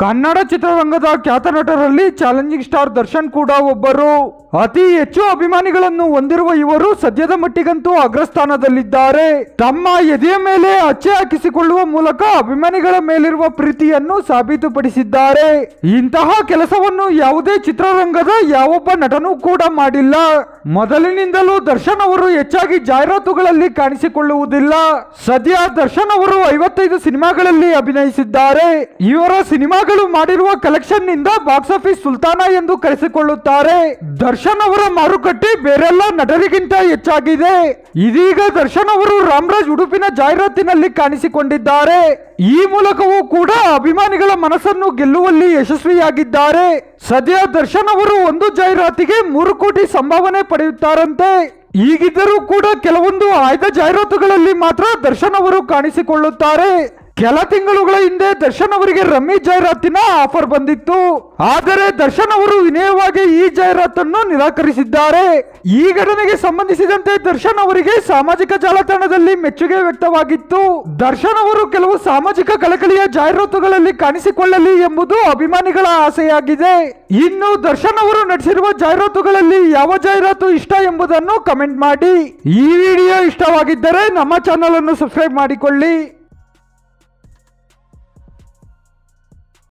ಕನ್ನಡ ಚಿತ್ರರಂಗದ ಖ್ಯಾತ ನಟರಲ್ಲಿ challenging star Darshan ಕೂಡ ಒಬ್ಬರು ಅತಿ ಹೆಚ್ಚು ಅಭಿಮಾನಿಗಳನ್ನು ಹೊಂದಿರುವ ಇವರು ಸದ್ಯದ ಮಟ್ಟಿಗಂತೂ ಅಗ್ರಸ್ಥಾನದಲ್ಲಿದ್ದಾರೆ ತಮ್ಮ ಎದೆಯ ಮೇಲೆ ಅಚ್ಚೆ ಹಾಕಿಸಿಕೊಳ್ಳುವ ಮೂಲಕ ಅಭಿಮಾನಿಗಳ ಮೇಲಿರುವ ಪ್ರೀತಿಯನ್ನು ಸಾಬೀತುಪಡಿಸಿದ್ದಾರೆ ಇಂತಹ ಕೆಲಸವನ್ನು ಯಾವುದೇ ಚಿತ್ರರಂಗದ ಯಾವೊಬ್ಬ ನಟನೂ ಕೂಡ ಮಾಡಿಲ್ಲ ಮೊದಲಿನಿಂದಲೂ ದರ್ಶನ್ ಅವರು ಹೆಚ್ಚಾಗಿ ಜಾಹೀರಾತುಗಳಲ್ಲಿ ಕಾಣಿಸಿಕೊಳ್ಳುವುದಿಲ್ಲ ಸದ್ಯ ದರ್ಶನ್ ಅವರು ಐವತ್ತೈದು ಸಿನಿಮಾಗಳಲ್ಲಿ ಅಭಿನಯಿಸಿದ್ದಾರೆ ಇವರ ಸಿನಿಮಾಗಳು ಮಾಡಿರುವ ಕಲೆಕ್ಷನ್ ನಿಂದ ಬಾಕ್ಸ್ ಆಫೀಸ್ ಸುಲ್ತಾನ ಎಂದು ಕರೆಸಿಕೊಳ್ಳುತ್ತಾರೆ ದರ್ಶನ್ ಅವರ ಮಾರುಕಟ್ಟೆ ಬೇರೆಲ್ಲ ನಟರಿಗಿಂತ ಹೆಚ್ಚಾಗಿದೆ ಇದೀಗ ದರ್ಶನ್ ಅವರು ರಾಮರಾಜ್ ಉಡುಪಿನ ಜಾಹೀರಾತಿನಲ್ಲಿ ಕಾಣಿಸಿಕೊಂಡಿದ್ದಾರೆ ಈ ಮೂಲಕವೂ ಕೂಡ ಅಭಿಮಾನಿಗಳ ಮನಸ್ಸನ್ನು ಗೆಲ್ಲುವಲ್ಲಿ ಯಶಸ್ವಿಯಾಗಿದ್ದಾರೆ ಸದ್ಯ ದರ್ಶನ್ ಅವರು ಒಂದು ಜಾಹೀರಾತಿಗೆ ಮೂರು ಕೋಟಿ ಸಂಭಾವನೆ ಪಡೆಯುತ್ತಾರಂತೆ ಈಗಿದ್ದರೂ ಕೂಡ ಕೆಲವೊಂದು ಆಯ್ದ ಜಾಹೀರಾತುಗಳಲ್ಲಿ ಮಾತ್ರ ದರ್ಶನ್ ಅವರು ಕಾಣಿಸಿಕೊಳ್ಳುತ್ತಾರೆ ಕೆಲ ತಿಂಗಳುಗಳ ಹಿಂದೆ ದರ್ಶನ್ ಅವರಿಗೆ ರಮ್ಮಿ ಜಾಹೀರಾತಿನ ಆಫರ್ ಬಂದಿತ್ತು ಆದರೆ ದರ್ಶನ್ ಅವರು ವಿನಯವಾಗಿ ಈ ಜಾಹೀರಾತನ್ನು ನಿರಾಕರಿಸಿದ್ದಾರೆ ಈ ಘಟನೆಗೆ ಸಂಬಂಧಿಸಿದಂತೆ ದರ್ಶನ್ ಅವರಿಗೆ ಸಾಮಾಜಿಕ ಜಾಲತಾಣದಲ್ಲಿ ಮೆಚ್ಚುಗೆ ವ್ಯಕ್ತವಾಗಿತ್ತು ದರ್ಶನ್ ಅವರು ಕೆಲವು ಸಾಮಾಜಿಕ ಕಳಕಳಿಯ ಜಾಹೀರಾತುಗಳಲ್ಲಿ ಕಾಣಿಸಿಕೊಳ್ಳಲಿ ಎಂಬುದು ಅಭಿಮಾನಿಗಳ ಆಸೆಯಾಗಿದೆ ಇನ್ನು ದರ್ಶನ್ ಅವರು ನಟಿಸಿರುವ ಜಾಹೀರಾತುಗಳಲ್ಲಿ ಯಾವ ಜಾಹೀರಾತು ಇಷ್ಟ ಎಂಬುದನ್ನು ಕಮೆಂಟ್ ಮಾಡಿ ಈ ವಿಡಿಯೋ ಇಷ್ಟವಾಗಿದ್ದರೆ ನಮ್ಮ ಚಾನಲ್ ಅನ್ನು ಸಬ್ಸ್ಕ್ರೈಬ್ ಮಾಡಿಕೊಳ್ಳಿ